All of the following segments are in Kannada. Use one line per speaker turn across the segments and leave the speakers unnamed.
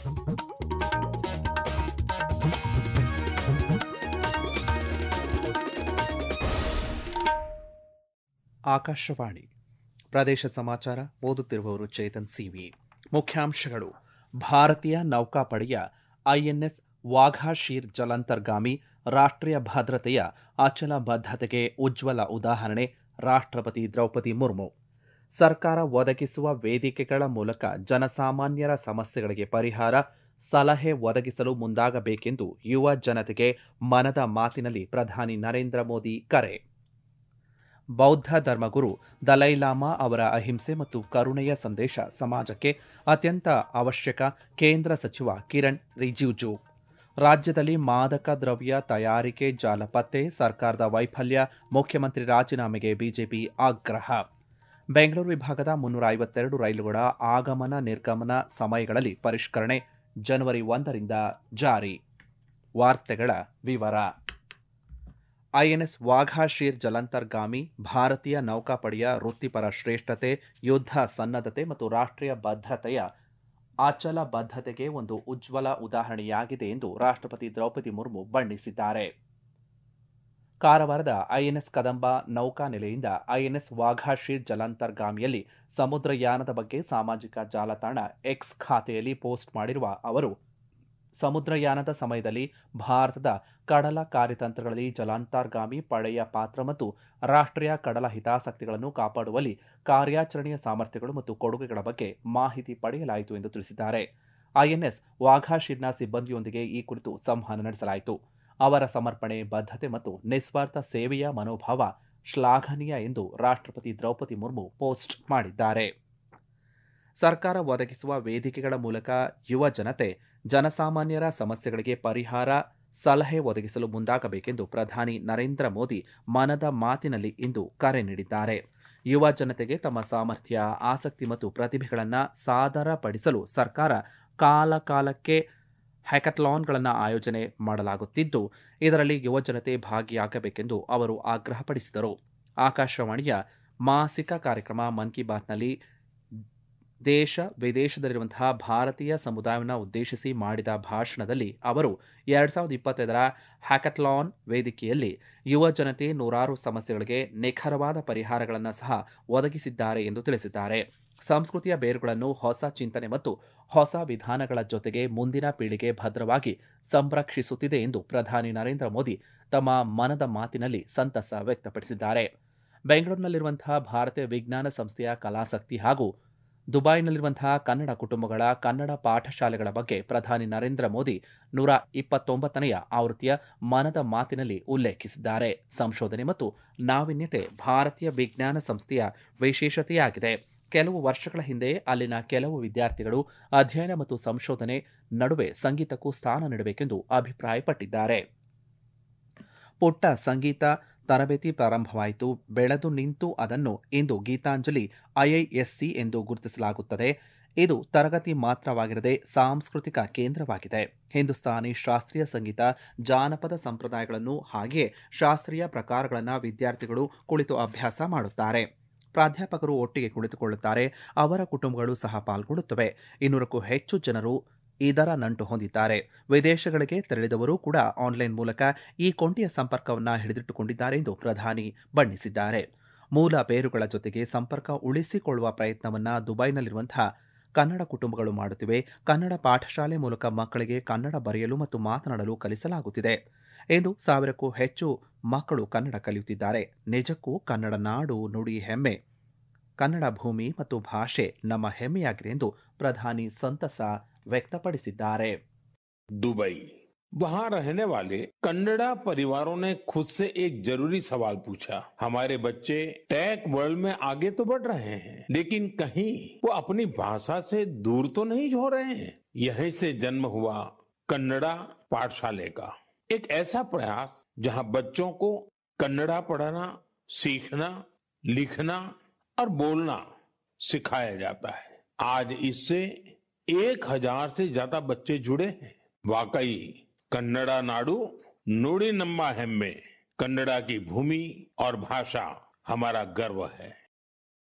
ಆಕಾಶವಾಣಿ ಪ್ರದೇಶ ಸಮಾಚಾರ ಓದುತ್ತಿರುವವರು ಚೇತನ್ ಸಿವಿ ಮುಖ್ಯಾಂಶಗಳು ಭಾರತೀಯ ನೌಕಾಪಡೆಯ ಐಎನ್ಎಸ್ ವಾಘಾಶೀರ್ ಜಲಾಂತರ್ಗಾಮಿ ರಾಷ್ಟ್ರೀಯ ಭದ್ರತೆಯ ಅಚಲ ಬದ್ಧತೆಗೆ ಉಜ್ವಲ ಉದಾಹರಣೆ ರಾಷ್ಟ್ರಪತಿ ದ್ರೌಪದಿ ಮುರ್ಮು ಸರ್ಕಾರ ಒದಗಿಸುವ ವೇದಿಕೆಗಳ ಮೂಲಕ ಜನಸಾಮಾನ್ಯರ ಸಮಸ್ಯೆಗಳಿಗೆ ಪರಿಹಾರ ಸಲಹೆ ಒದಗಿಸಲು ಮುಂದಾಗಬೇಕೆಂದು ಯುವ ಜನತೆಗೆ ಮನದ ಮಾತಿನಲ್ಲಿ ಪ್ರಧಾನಿ ನರೇಂದ್ರ ಮೋದಿ ಕರೆ ಬೌದ್ಧ ಧರ್ಮಗುರು ದಲೈಲಾಮಾ ಅವರ ಅಹಿಂಸೆ ಮತ್ತು ಕರುಣೆಯ ಸಂದೇಶ ಸಮಾಜಕ್ಕೆ ಅತ್ಯಂತ ಅವಶ್ಯಕ ಕೇಂದ್ರ ಸಚಿವ ಕಿರಣ್ ರಿಜಿಜು ರಾಜ್ಯದಲ್ಲಿ ಮಾದಕ ದ್ರವ್ಯ ತಯಾರಿಕೆ ಜಾಲ ಪತ್ತೆ ಸರ್ಕಾರದ ವೈಫಲ್ಯ ಮುಖ್ಯಮಂತ್ರಿ ರಾಜೀನಾಮೆಗೆ ಬಿಜೆಪಿ ಆಗ್ರಹ ಬೆಂಗಳೂರು ವಿಭಾಗದ ಮುನ್ನೂರ ಐವತ್ತೆರಡು ರೈಲುಗಳ ಆಗಮನ ನಿರ್ಗಮನ ಸಮಯಗಳಲ್ಲಿ ಪರಿಷ್ಕರಣೆ ಜನವರಿ ಒಂದರಿಂದ ಜಾರಿ ವಾರ್ತೆಗಳ ವಿವರ ಐಎನ್ಎಸ್ ವಾಘಾಶೀರ್ ಜಲಾಂತರ್ಗಾಮಿ ಭಾರತೀಯ ನೌಕಾಪಡೆಯ ವೃತ್ತಿಪರ ಶ್ರೇಷ್ಠತೆ ಯುದ್ಧ ಸನ್ನದ್ಧತೆ ಮತ್ತು ರಾಷ್ಟ್ರೀಯ ಭದ್ರತೆಯ ಅಚಲ ಬದ್ಧತೆಗೆ ಒಂದು ಉಜ್ವಲ ಉದಾಹರಣೆಯಾಗಿದೆ ಎಂದು ರಾಷ್ಟ್ರಪತಿ ದ್ರೌಪದಿ ಮುರ್ಮು ಬಣ್ಣಿಸಿದ್ದಾರೆ ಕಾರವಾರದ ಐಎನ್ಎಸ್ ಕದಂಬ ನೌಕಾ ನೆಲೆಯಿಂದ ಐಎನ್ಎಸ್ ವಾಘಾಶೀರ್ ಜಲಾಂತರ್ಗಾಮಿಯಲ್ಲಿ ಸಮುದ್ರಯಾನದ ಬಗ್ಗೆ ಸಾಮಾಜಿಕ ಜಾಲತಾಣ ಎಕ್ಸ್ ಖಾತೆಯಲ್ಲಿ ಪೋಸ್ಟ್ ಮಾಡಿರುವ ಅವರು ಸಮುದ್ರಯಾನದ ಸಮಯದಲ್ಲಿ ಭಾರತದ ಕಡಲ ಕಾರ್ಯತಂತ್ರಗಳಲ್ಲಿ ಜಲಾಂತರ್ಗಾಮಿ ಪಡೆಯ ಪಾತ್ರ ಮತ್ತು ರಾಷ್ಟ್ರೀಯ ಕಡಲ ಹಿತಾಸಕ್ತಿಗಳನ್ನು ಕಾಪಾಡುವಲ್ಲಿ ಕಾರ್ಯಾಚರಣೆಯ ಸಾಮರ್ಥ್ಯಗಳು ಮತ್ತು ಕೊಡುಗೆಗಳ ಬಗ್ಗೆ ಮಾಹಿತಿ ಪಡೆಯಲಾಯಿತು ಎಂದು ತಿಳಿಸಿದ್ದಾರೆ ಐಎನ್ಎಸ್ ವಾಘಾಶೀರ್ನ ಸಿಬ್ಬಂದಿಯೊಂದಿಗೆ ಈ ಕುರಿತು ಸಂವಹನ ನಡೆಸಲಾಯಿತು ಅವರ ಸಮರ್ಪಣೆ ಬದ್ಧತೆ ಮತ್ತು ನಿಸ್ವಾರ್ಥ ಸೇವೆಯ ಮನೋಭಾವ ಶ್ಲಾಘನೀಯ ಎಂದು ರಾಷ್ಟ್ರಪತಿ ದ್ರೌಪದಿ ಮುರ್ಮು ಪೋಸ್ಟ್ ಮಾಡಿದ್ದಾರೆ ಸರ್ಕಾರ ಒದಗಿಸುವ ವೇದಿಕೆಗಳ ಮೂಲಕ ಯುವ ಜನತೆ ಜನಸಾಮಾನ್ಯರ ಸಮಸ್ಯೆಗಳಿಗೆ ಪರಿಹಾರ ಸಲಹೆ ಒದಗಿಸಲು ಮುಂದಾಗಬೇಕೆಂದು ಪ್ರಧಾನಿ ನರೇಂದ್ರ ಮೋದಿ ಮನದ ಮಾತಿನಲ್ಲಿ ಇಂದು ಕರೆ ನೀಡಿದ್ದಾರೆ ಯುವ ಜನತೆಗೆ ತಮ್ಮ ಸಾಮರ್ಥ್ಯ ಆಸಕ್ತಿ ಮತ್ತು ಪ್ರತಿಭೆಗಳನ್ನು ಸಾದರಪಡಿಸಲು ಸರ್ಕಾರ ಕಾಲಕಾಲಕ್ಕೆ ಹ್ಯಾಕಥಾನ್ಗಳನ್ನು ಆಯೋಜನೆ ಮಾಡಲಾಗುತ್ತಿದ್ದು ಇದರಲ್ಲಿ ಯುವ ಜನತೆ ಭಾಗಿಯಾಗಬೇಕೆಂದು ಅವರು ಆಗ್ರಹಪಡಿಸಿದರು ಆಕಾಶವಾಣಿಯ ಮಾಸಿಕ ಕಾರ್ಯಕ್ರಮ ಮನ್ ಕಿ ಬಾತ್ನಲ್ಲಿ ದೇಶ ವಿದೇಶದಲ್ಲಿರುವಂತಹ ಭಾರತೀಯ ಸಮುದಾಯವನ್ನು ಉದ್ದೇಶಿಸಿ ಮಾಡಿದ ಭಾಷಣದಲ್ಲಿ ಅವರು ಎರಡ್ ಸಾವಿರದ ಇಪ್ಪತ್ತೈದರ ಹ್ಯಾಕಥ್ಲಾನ್ ವೇದಿಕೆಯಲ್ಲಿ ಯುವ ಜನತೆ ನೂರಾರು ಸಮಸ್ಯೆಗಳಿಗೆ ನಿಖರವಾದ ಪರಿಹಾರಗಳನ್ನು ಸಹ ಒದಗಿಸಿದ್ದಾರೆ ಎಂದು ತಿಳಿಸಿದ್ದಾರೆ ಸಂಸ್ಕೃತಿಯ ಬೇರುಗಳನ್ನು ಹೊಸ ಚಿಂತನೆ ಮತ್ತು ಹೊಸ ವಿಧಾನಗಳ ಜೊತೆಗೆ ಮುಂದಿನ ಪೀಳಿಗೆ ಭದ್ರವಾಗಿ ಸಂರಕ್ಷಿಸುತ್ತಿದೆ ಎಂದು ಪ್ರಧಾನಿ ನರೇಂದ್ರ ಮೋದಿ ತಮ್ಮ ಮನದ ಮಾತಿನಲ್ಲಿ ಸಂತಸ ವ್ಯಕ್ತಪಡಿಸಿದ್ದಾರೆ ಬೆಂಗಳೂರಿನಲ್ಲಿರುವಂತಹ ಭಾರತೀಯ ವಿಜ್ಞಾನ ಸಂಸ್ಥೆಯ ಕಲಾಸಕ್ತಿ ಹಾಗೂ ದುಬೈನಲ್ಲಿರುವಂತಹ ಕನ್ನಡ ಕುಟುಂಬಗಳ ಕನ್ನಡ ಪಾಠಶಾಲೆಗಳ ಬಗ್ಗೆ ಪ್ರಧಾನಿ ನರೇಂದ್ರ ಮೋದಿ ನೂರ ಇಪ್ಪತ್ತೊಂಬತ್ತನೆಯ ಆವೃತ್ತಿಯ ಮನದ ಮಾತಿನಲ್ಲಿ ಉಲ್ಲೇಖಿಸಿದ್ದಾರೆ ಸಂಶೋಧನೆ ಮತ್ತು ನಾವೀನ್ಯತೆ ಭಾರತೀಯ ವಿಜ್ಞಾನ ಸಂಸ್ಥೆಯ ವಿಶೇಷತೆಯಾಗಿದೆ ಕೆಲವು ವರ್ಷಗಳ ಹಿಂದೆ ಅಲ್ಲಿನ ಕೆಲವು ವಿದ್ಯಾರ್ಥಿಗಳು ಅಧ್ಯಯನ ಮತ್ತು ಸಂಶೋಧನೆ ನಡುವೆ ಸಂಗೀತಕ್ಕೂ ಸ್ಥಾನ ನೀಡಬೇಕೆಂದು ಅಭಿಪ್ರಾಯಪಟ್ಟಿದ್ದಾರೆ ಪುಟ್ಟ ಸಂಗೀತ ತರಬೇತಿ ಪ್ರಾರಂಭವಾಯಿತು ಬೆಳೆದು ನಿಂತು ಅದನ್ನು ಇಂದು ಗೀತಾಂಜಲಿ ಐಐಎಸ್ಸಿ ಎಂದು ಗುರುತಿಸಲಾಗುತ್ತದೆ ಇದು ತರಗತಿ ಮಾತ್ರವಾಗಿರದೆ ಸಾಂಸ್ಕೃತಿಕ ಕೇಂದ್ರವಾಗಿದೆ ಹಿಂದೂಸ್ತಾನಿ ಶಾಸ್ತ್ರೀಯ ಸಂಗೀತ ಜಾನಪದ ಸಂಪ್ರದಾಯಗಳನ್ನು ಹಾಗೆಯೇ ಶಾಸ್ತ್ರೀಯ ಪ್ರಕಾರಗಳನ್ನು ವಿದ್ಯಾರ್ಥಿಗಳು ಕುಳಿತು ಅಭ್ಯಾಸ ಮಾಡುತ್ತಾರೆ ಪ್ರಾಧ್ಯಾಪಕರು ಒಟ್ಟಿಗೆ ಕುಳಿತುಕೊಳ್ಳುತ್ತಾರೆ ಅವರ ಕುಟುಂಬಗಳು ಸಹ ಪಾಲ್ಗೊಳ್ಳುತ್ತವೆ ಇನ್ನೂರಕ್ಕೂ ಹೆಚ್ಚು ಜನರು ಇದರ ನಂಟು ಹೊಂದಿದ್ದಾರೆ ವಿದೇಶಗಳಿಗೆ ತೆರಳಿದವರು ಕೂಡ ಆನ್ಲೈನ್ ಮೂಲಕ ಈ ಕೊಂಡಿಯ ಸಂಪರ್ಕವನ್ನು ಹಿಡಿದಿಟ್ಟುಕೊಂಡಿದ್ದಾರೆ ಎಂದು ಪ್ರಧಾನಿ ಬಣ್ಣಿಸಿದ್ದಾರೆ ಮೂಲ ಬೇರುಗಳ ಜೊತೆಗೆ ಸಂಪರ್ಕ ಉಳಿಸಿಕೊಳ್ಳುವ ಪ್ರಯತ್ನವನ್ನು ದುಬೈನಲ್ಲಿರುವಂತಹ ಕನ್ನಡ ಕುಟುಂಬಗಳು ಮಾಡುತ್ತಿವೆ ಕನ್ನಡ ಪಾಠಶಾಲೆ ಮೂಲಕ ಮಕ್ಕಳಿಗೆ ಕನ್ನಡ ಬರೆಯಲು ಮತ್ತು ಮಾತನಾಡಲು ಕಲಿಸಲಾಗುತ್ತಿದೆ ಎಂದು ಸಾವಿರಕ್ಕೂ ಹೆಚ್ಚು ಮಕ್ಕಳು ಕನ್ನಡ ಕಲಿಯುತ್ತಿದ್ದಾರೆ ನಿಜಕ್ಕೂ ಕನ್ನಡ ನಾಡು ನುಡಿ ಹೆಮ್ಮೆ ಕನ್ನಡ ಭೂಮಿ ಮತ್ತು ಭಾಷೆ ನಮ್ಮ ಹೆಮ್ಮೆಯಾಗಿದೆ ಎಂದು ಪ್ರಧಾನಿ ಸಂತಸ ವ್ಯಕ್ತಪಡಿಸಿದ್ದಾರೆ
दुबई वहाँ रहने वाले कन्नड़ा परिवारों ने खुद से एक जरूरी सवाल पूछा हमारे बच्चे टेक वर्ल्ड में आगे तो बढ़ रहे हैं लेकिन कहीं वो अपनी भाषा से दूर तो नहीं हो रहे हैं यहीं से जन्म हुआ कन्नड़ा पाठशाले का एक ऐसा प्रयास जहाँ बच्चों को कन्नड़ा पढ़ना सीखना लिखना और बोलना सिखाया जाता है आज इससे एक हजार से ज्यादा बच्चे जुड़े हैं वाकई कन्नड़ा नाडु नुड़ी नम्मा हेम्मे कन्नड़ा की भूमि और भाषा हमारा गर्व है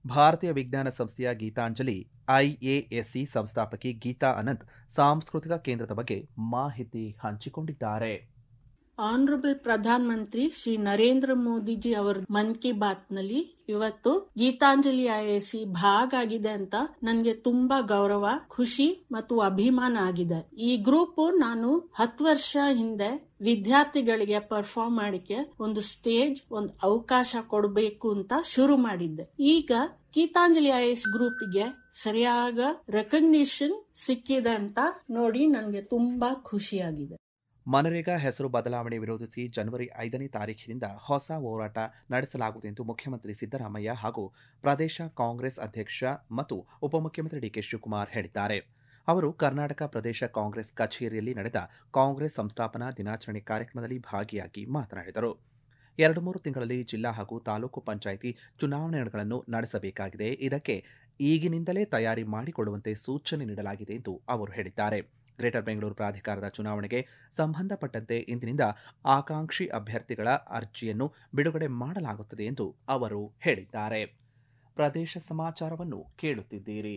ಭಾರತೀಯ ವಿಜ್ಞಾನ ಸಂಸ್ಥೆಯ ಗೀತಾಂಜಲಿ ಐಎಎಸ್ಸಿ ಸಂಸ್ಥಾಪಕಿ ಗೀತಾ ಅನಂತ್ ಸಾಂಸ್ಕೃತಿಕ ಕೇಂದ್ರದ ಬಗ್ಗೆ ಮಾಹಿತಿ ಹಂಚಿಕೊಂಡಿದ್ದಾರೆ
ಆನರಬಲ್ ಪ್ರಧಾನ ಮಂತ್ರಿ ಶ್ರೀ ನರೇಂದ್ರ ಮೋದಿಜಿ ಅವರ ಮನ್ ಕಿ ಬಾತ್ ನಲ್ಲಿ ಇವತ್ತು ಗೀತಾಂಜಲಿ ಐಎಸಿ ಭಾಗ ಆಗಿದೆ ಅಂತ ನನ್ಗೆ ತುಂಬಾ ಗೌರವ ಖುಷಿ ಮತ್ತು ಅಭಿಮಾನ ಆಗಿದೆ ಈ ಗ್ರೂಪ್ ನಾನು ಹತ್ತು ವರ್ಷ ಹಿಂದೆ ವಿದ್ಯಾರ್ಥಿಗಳಿಗೆ ಪರ್ಫಾರ್ಮ್ ಮಾಡಿಕೆ ಒಂದು ಸ್ಟೇಜ್ ಒಂದು ಅವಕಾಶ ಕೊಡಬೇಕು ಅಂತ ಶುರು ಮಾಡಿದ್ದೆ ಈಗ ಗೀತಾಂಜಲಿ ಐಎಸ್ ಗ್ರೂಪ್ಗೆ ಸರಿಯಾದ ರೆಕಗ್ನಿಷನ್ ಸಿಕ್ಕಿದೆ ಅಂತ ನೋಡಿ ನನಗೆ ತುಂಬಾ ಖುಷಿಯಾಗಿದೆ
ಮನರೇಗಾ ಹೆಸರು ಬದಲಾವಣೆ ವಿರೋಧಿಸಿ ಜನವರಿ ಐದನೇ ತಾರೀಖಿನಿಂದ ಹೊಸ ಹೋರಾಟ ನಡೆಸಲಾಗುವುದು ಎಂದು ಮುಖ್ಯಮಂತ್ರಿ ಸಿದ್ದರಾಮಯ್ಯ ಹಾಗೂ ಪ್ರದೇಶ ಕಾಂಗ್ರೆಸ್ ಅಧ್ಯಕ್ಷ ಮತ್ತು ಉಪಮುಖ್ಯಮಂತ್ರಿ ಡಿಕೆ ಶಿವಕುಮಾರ್ ಹೇಳಿದ್ದಾರೆ ಅವರು ಕರ್ನಾಟಕ ಪ್ರದೇಶ ಕಾಂಗ್ರೆಸ್ ಕಚೇರಿಯಲ್ಲಿ ನಡೆದ ಕಾಂಗ್ರೆಸ್ ಸಂಸ್ಥಾಪನಾ ದಿನಾಚರಣೆ ಕಾರ್ಯಕ್ರಮದಲ್ಲಿ ಭಾಗಿಯಾಗಿ ಮಾತನಾಡಿದರು ಎರಡು ಮೂರು ತಿಂಗಳಲ್ಲಿ ಜಿಲ್ಲಾ ಹಾಗೂ ತಾಲೂಕು ಪಂಚಾಯಿತಿ ಚುನಾವಣೆಗಳನ್ನು ನಡೆಸಬೇಕಾಗಿದೆ ಇದಕ್ಕೆ ಈಗಿನಿಂದಲೇ ತಯಾರಿ ಮಾಡಿಕೊಳ್ಳುವಂತೆ ಸೂಚನೆ ನೀಡಲಾಗಿದೆ ಎಂದು ಅವರು ಹೇಳಿದ್ದಾರೆ ಗ್ರೇಟರ್ ಬೆಂಗಳೂರು ಪ್ರಾಧಿಕಾರದ ಚುನಾವಣೆಗೆ ಸಂಬಂಧಪಟ್ಟಂತೆ ಇಂದಿನಿಂದ ಆಕಾಂಕ್ಷಿ ಅಭ್ಯರ್ಥಿಗಳ ಅರ್ಜಿಯನ್ನು ಬಿಡುಗಡೆ ಮಾಡಲಾಗುತ್ತದೆ ಎಂದು ಅವರು ಹೇಳಿದ್ದಾರೆ ಪ್ರದೇಶ ಸಮಾಚಾರವನ್ನು ಕೇಳುತ್ತಿದ್ದೀರಿ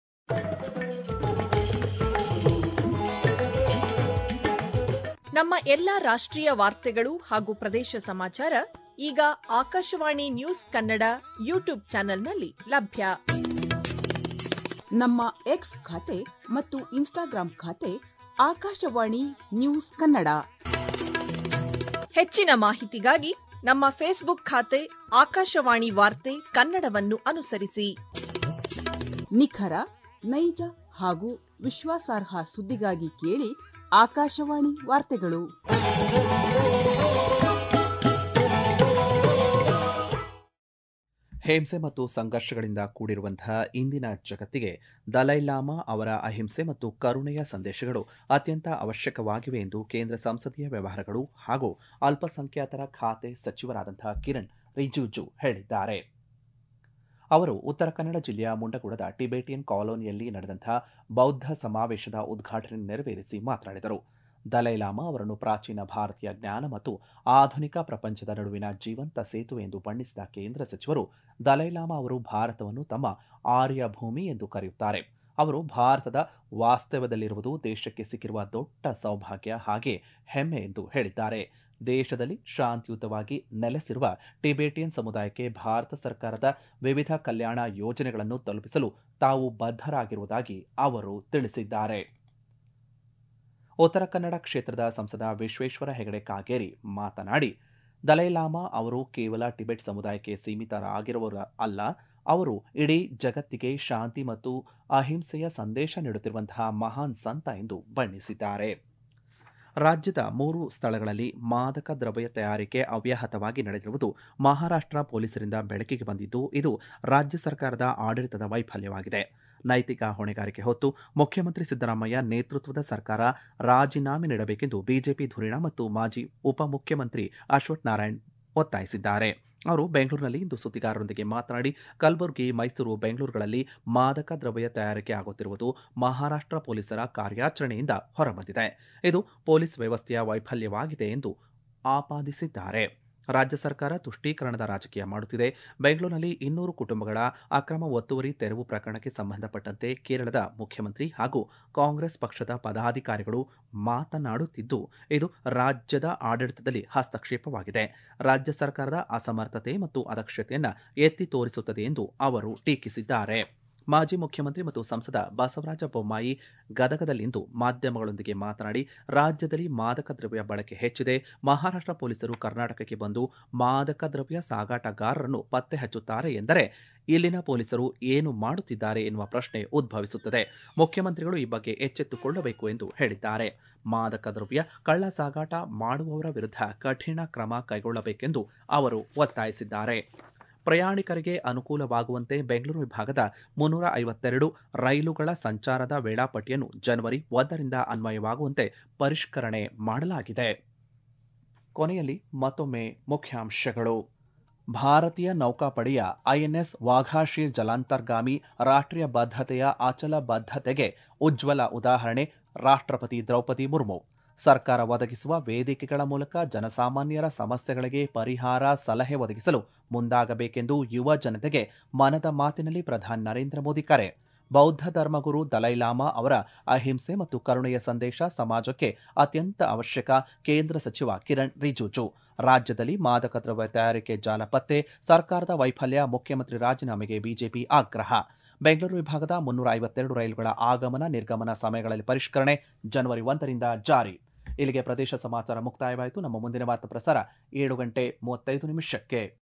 ನಮ್ಮ ಎಲ್ಲ ರಾಷ್ಟ್ರೀಯ ವಾರ್ತೆಗಳು ಹಾಗೂ ಪ್ರದೇಶ ಸಮಾಚಾರ ಈಗ ಆಕಾಶವಾಣಿ ನ್ಯೂಸ್ ಕನ್ನಡ ಯೂಟ್ಯೂಬ್ ಚಾನೆಲ್ನಲ್ಲಿ ಲಭ್ಯ
ನಮ್ಮ ಎಕ್ಸ್ ಖಾತೆ ಮತ್ತು ಇನ್ಸ್ಟಾಗ್ರಾಂ ಖಾತೆ ಆಕಾಶವಾಣಿ ನ್ಯೂಸ್ ಕನ್ನಡ
ಹೆಚ್ಚಿನ ಮಾಹಿತಿಗಾಗಿ ನಮ್ಮ ಫೇಸ್ಬುಕ್ ಖಾತೆ ಆಕಾಶವಾಣಿ ವಾರ್ತೆ ಕನ್ನಡವನ್ನು ಅನುಸರಿಸಿ
ನಿಖರ ನೈಜ ಹಾಗೂ ವಿಶ್ವಾಸಾರ್ಹ ಸುದ್ದಿಗಾಗಿ ಕೇಳಿ ಆಕಾಶವಾಣಿ ವಾರ್ತೆಗಳು
ಹಿಂಸೆ ಮತ್ತು ಸಂಘರ್ಷಗಳಿಂದ ಕೂಡಿರುವಂತಹ ಇಂದಿನ ಜಗತ್ತಿಗೆ ದಲೈಲಾಮಾ ಅವರ ಅಹಿಂಸೆ ಮತ್ತು ಕರುಣೆಯ ಸಂದೇಶಗಳು ಅತ್ಯಂತ ಅವಶ್ಯಕವಾಗಿವೆ ಎಂದು ಕೇಂದ್ರ ಸಂಸದೀಯ ವ್ಯವಹಾರಗಳು ಹಾಗೂ ಅಲ್ಪಸಂಖ್ಯಾತರ ಖಾತೆ ಸಚಿವರಾದಂತಹ ಕಿರಣ್ ರಿಜಿಜು ಹೇಳಿದ್ದಾರೆ ಅವರು ಉತ್ತರ ಕನ್ನಡ ಜಿಲ್ಲೆಯ ಮುಂಡಗೋಡದ ಟಿಬೇಟಿಯನ್ ಕಾಲೋನಿಯಲ್ಲಿ ನಡೆದಂತಹ ಬೌದ್ಧ ಸಮಾವೇಶದ ಉದ್ಘಾಟನೆ ನೆರವೇರಿಸಿ ಮಾತನಾಡಿದರು ದಲೈಲಾಮಾ ಅವರನ್ನು ಪ್ರಾಚೀನ ಭಾರತೀಯ ಜ್ಞಾನ ಮತ್ತು ಆಧುನಿಕ ಪ್ರಪಂಚದ ನಡುವಿನ ಜೀವಂತ ಸೇತುವೆ ಎಂದು ಬಣ್ಣಿಸಿದ ಕೇಂದ್ರ ಸಚಿವರು ದಲೈಲಾಮಾ ಅವರು ಭಾರತವನ್ನು ತಮ್ಮ ಆರ್ಯ ಭೂಮಿ ಎಂದು ಕರೆಯುತ್ತಾರೆ ಅವರು ಭಾರತದ ವಾಸ್ತವ್ಯದಲ್ಲಿರುವುದು ದೇಶಕ್ಕೆ ಸಿಕ್ಕಿರುವ ದೊಡ್ಡ ಸೌಭಾಗ್ಯ ಹಾಗೆ ಹೆಮ್ಮೆ ಎಂದು ಹೇಳಿದ್ದಾರೆ ದೇಶದಲ್ಲಿ ಶಾಂತಿಯುತವಾಗಿ ನೆಲೆಸಿರುವ ಟಿಬೇಟಿಯನ್ ಸಮುದಾಯಕ್ಕೆ ಭಾರತ ಸರ್ಕಾರದ ವಿವಿಧ ಕಲ್ಯಾಣ ಯೋಜನೆಗಳನ್ನು ತಲುಪಿಸಲು ತಾವು ಬದ್ಧರಾಗಿರುವುದಾಗಿ ಅವರು ತಿಳಿಸಿದ್ದಾರೆ ಉತ್ತರ ಕನ್ನಡ ಕ್ಷೇತ್ರದ ಸಂಸದ ವಿಶ್ವೇಶ್ವರ ಹೆಗಡೆ ಕಾಗೇರಿ ಮಾತನಾಡಿ ದಲೈಲಾಮಾ ಅವರು ಕೇವಲ ಟಿಬೆಟ್ ಸಮುದಾಯಕ್ಕೆ ಸೀಮಿತರಾಗಿರುವವರು ಅಲ್ಲ ಅವರು ಇಡೀ ಜಗತ್ತಿಗೆ ಶಾಂತಿ ಮತ್ತು ಅಹಿಂಸೆಯ ಸಂದೇಶ ನೀಡುತ್ತಿರುವಂತಹ ಮಹಾನ್ ಸಂತ ಎಂದು ಬಣ್ಣಿಸಿದ್ದಾರೆ ರಾಜ್ಯದ ಮೂರು ಸ್ಥಳಗಳಲ್ಲಿ ಮಾದಕ ದ್ರವ್ಯ ತಯಾರಿಕೆ ಅವ್ಯಾಹತವಾಗಿ ನಡೆದಿರುವುದು ಮಹಾರಾಷ್ಟ್ರ ಪೊಲೀಸರಿಂದ ಬೆಳಕಿಗೆ ಬಂದಿದ್ದು ಇದು ರಾಜ್ಯ ಸರ್ಕಾರದ ಆಡಳಿತದ ವೈಫಲ್ಯವಾಗಿದೆ ನೈತಿಕ ಹೊಣೆಗಾರಿಕೆ ಹೊತ್ತು ಮುಖ್ಯಮಂತ್ರಿ ಸಿದ್ದರಾಮಯ್ಯ ನೇತೃತ್ವದ ಸರ್ಕಾರ ರಾಜೀನಾಮೆ ನೀಡಬೇಕೆಂದು ಬಿಜೆಪಿ ಧುರೀಣ ಮತ್ತು ಮಾಜಿ ಉಪಮುಖ್ಯಮಂತ್ರಿ ಅಶ್ವಥ್ ನಾರಾಯಣ್ ಒತ್ತಾಯಿಸಿದ್ದಾರೆ ಅವರು ಬೆಂಗಳೂರಿನಲ್ಲಿ ಇಂದು ಸುದ್ದಿಗಾರರೊಂದಿಗೆ ಮಾತನಾಡಿ ಕಲಬುರಗಿ ಮೈಸೂರು ಬೆಂಗಳೂರುಗಳಲ್ಲಿ ಮಾದಕ ದ್ರವ್ಯ ತಯಾರಿಕೆ ಆಗುತ್ತಿರುವುದು ಮಹಾರಾಷ್ಟ್ರ ಪೊಲೀಸರ ಕಾರ್ಯಾಚರಣೆಯಿಂದ ಹೊರಬಂದಿದೆ ಇದು ಪೊಲೀಸ್ ವ್ಯವಸ್ಥೆಯ ವೈಫಲ್ಯವಾಗಿದೆ ಎಂದು ಆಪಾದಿಸಿದ್ದಾರೆ ರಾಜ್ಯ ಸರ್ಕಾರ ತುಷ್ಟೀಕರಣದ ರಾಜಕೀಯ ಮಾಡುತ್ತಿದೆ ಬೆಂಗಳೂರಿನಲ್ಲಿ ಇನ್ನೂರು ಕುಟುಂಬಗಳ ಅಕ್ರಮ ಒತ್ತುವರಿ ತೆರವು ಪ್ರಕರಣಕ್ಕೆ ಸಂಬಂಧಪಟ್ಟಂತೆ ಕೇರಳದ ಮುಖ್ಯಮಂತ್ರಿ ಹಾಗೂ ಕಾಂಗ್ರೆಸ್ ಪಕ್ಷದ ಪದಾಧಿಕಾರಿಗಳು ಮಾತನಾಡುತ್ತಿದ್ದು ಇದು ರಾಜ್ಯದ ಆಡಳಿತದಲ್ಲಿ ಹಸ್ತಕ್ಷೇಪವಾಗಿದೆ ರಾಜ್ಯ ಸರ್ಕಾರದ ಅಸಮರ್ಥತೆ ಮತ್ತು ಅದಕ್ಷತೆಯನ್ನು ಎತ್ತಿ ತೋರಿಸುತ್ತದೆ ಎಂದು ಅವರು ಟೀಕಿಸಿದ್ದಾರೆ ಮಾಜಿ ಮುಖ್ಯಮಂತ್ರಿ ಮತ್ತು ಸಂಸದ ಬಸವರಾಜ ಬೊಮ್ಮಾಯಿ ಗದಗದಲ್ಲಿಂದು ಮಾಧ್ಯಮಗಳೊಂದಿಗೆ ಮಾತನಾಡಿ ರಾಜ್ಯದಲ್ಲಿ ಮಾದಕ ದ್ರವ್ಯ ಬಳಕೆ ಹೆಚ್ಚಿದೆ ಮಹಾರಾಷ್ಟ್ರ ಪೊಲೀಸರು ಕರ್ನಾಟಕಕ್ಕೆ ಬಂದು ಮಾದಕ ದ್ರವ್ಯ ಸಾಗಾಟಗಾರರನ್ನು ಪತ್ತೆ ಹಚ್ಚುತ್ತಾರೆ ಎಂದರೆ ಇಲ್ಲಿನ ಪೊಲೀಸರು ಏನು ಮಾಡುತ್ತಿದ್ದಾರೆ ಎನ್ನುವ ಪ್ರಶ್ನೆ ಉದ್ಭವಿಸುತ್ತದೆ ಮುಖ್ಯಮಂತ್ರಿಗಳು ಈ ಬಗ್ಗೆ ಎಚ್ಚೆತ್ತುಕೊಳ್ಳಬೇಕು ಎಂದು ಹೇಳಿದ್ದಾರೆ ಮಾದಕ ದ್ರವ್ಯ ಕಳ್ಳ ಸಾಗಾಟ ಮಾಡುವವರ ವಿರುದ್ಧ ಕಠಿಣ ಕ್ರಮ ಕೈಗೊಳ್ಳಬೇಕೆಂದು ಅವರು ಒತ್ತಾಯಿಸಿದ್ದಾರೆ ಪ್ರಯಾಣಿಕರಿಗೆ ಅನುಕೂಲವಾಗುವಂತೆ ಬೆಂಗಳೂರು ವಿಭಾಗದ ಮುನ್ನೂರ ಐವತ್ತೆರಡು ರೈಲುಗಳ ಸಂಚಾರದ ವೇಳಾಪಟ್ಟಿಯನ್ನು ಜನವರಿ ಒಂದರಿಂದ ಅನ್ವಯವಾಗುವಂತೆ ಪರಿಷ್ಕರಣೆ ಮಾಡಲಾಗಿದೆ ಕೊನೆಯಲ್ಲಿ ಮತ್ತೊಮ್ಮೆ ಮುಖ್ಯಾಂಶಗಳು ಭಾರತೀಯ ನೌಕಾಪಡೆಯ ಐಎನ್ಎಸ್ ವಾಘಾಶೀರ್ ಜಲಾಂತರ್ಗಾಮಿ ರಾಷ್ಟ್ರೀಯ ಭದ್ರತೆಯ ಅಚಲ ಬದ್ಧತೆಗೆ ಉಜ್ವಲ ಉದಾಹರಣೆ ರಾಷ್ಟ್ರಪತಿ ದ್ರೌಪದಿ ಮುರ್ಮು ಸರ್ಕಾರ ಒದಗಿಸುವ ವೇದಿಕೆಗಳ ಮೂಲಕ ಜನಸಾಮಾನ್ಯರ ಸಮಸ್ಯೆಗಳಿಗೆ ಪರಿಹಾರ ಸಲಹೆ ಒದಗಿಸಲು ಮುಂದಾಗಬೇಕೆಂದು ಯುವ ಜನತೆಗೆ ಮನದ ಮಾತಿನಲ್ಲಿ ಪ್ರಧಾನಿ ನರೇಂದ್ರ ಮೋದಿ ಕರೆ ಬೌದ್ಧ ಧರ್ಮಗುರು ದಲೈಲಾಮಾ ಅವರ ಅಹಿಂಸೆ ಮತ್ತು ಕರುಣೆಯ ಸಂದೇಶ ಸಮಾಜಕ್ಕೆ ಅತ್ಯಂತ ಅವಶ್ಯಕ ಕೇಂದ್ರ ಸಚಿವ ಕಿರಣ್ ರಿಜಿಜು ರಾಜ್ಯದಲ್ಲಿ ಮಾದಕ ದ್ರವ್ಯ ತಯಾರಿಕೆ ಜಾಲ ಪತ್ತೆ ಸರ್ಕಾರದ ವೈಫಲ್ಯ ಮುಖ್ಯಮಂತ್ರಿ ರಾಜೀನಾಮೆಗೆ ಬಿಜೆಪಿ ಆಗ್ರಹ ಬೆಂಗಳೂರು ವಿಭಾಗದ ಮುನ್ನೂರ ಐವತ್ತೆರಡು ರೈಲುಗಳ ಆಗಮನ ನಿರ್ಗಮನ ಸಮಯಗಳಲ್ಲಿ ಪರಿಷ್ಕರಣೆ ಜನವರಿ ಒಂದರಿಂದ ಜಾರಿ ಇಲ್ಲಿಗೆ ಪ್ರದೇಶ ಸಮಾಚಾರ ಮುಕ್ತಾಯವಾಯಿತು ನಮ್ಮ ಮುಂದಿನ ವಾರ್ತಾ ಪ್ರಸಾರ ಏಳು ಗಂಟೆ ಮೂವತ್ತೈದು ನಿಮಿಷಕ್ಕೆ